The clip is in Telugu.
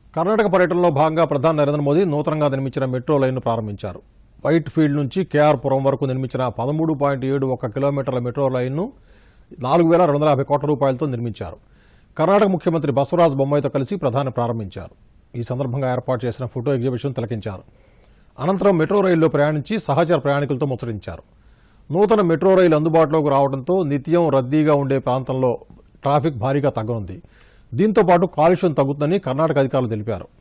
కర్ణాటక పర్యటనలో భాగంగా ప్రధాని నరేంద్ర మోదీ నూతనంగా నిర్మించిన మెట్రో లైన్ను ప్రారంభించారు వైట్ ఫీల్డ్ నుంచి కేఆర్ పురం వరకు నిర్మించిన పదమూడు పాయింట్ ఏడు ఒక కిలోమీటర్ల మెట్రో లైన్ను నాలుగు వేల రెండు వందల యాభై కోట్ల రూపాయలతో నిర్మించారు కర్ణాటక ముఖ్యమంత్రి బసవరాజ్ బొమ్మాయితో కలిసి ప్రధాని ప్రారంభించారు ఈ సందర్భంగా ఏర్పాటు చేసిన ఫోటో ఎగ్జిబిషన్ తిలకించారు అనంతరం మెట్రో రైల్లో ప్రయాణించి సహచర ప్రయాణికులతో ముచ్చరించారు నూతన మెట్రో రైలు అందుబాటులోకి రావడంతో నిత్యం రద్దీగా ఉండే ప్రాంతంలో ట్రాఫిక్ భారీగా తగ్గనుంది దీంతో పాటు కాలుష్యం తగ్గుతుందని కర్ణాటక అధికారులు తెలిపారు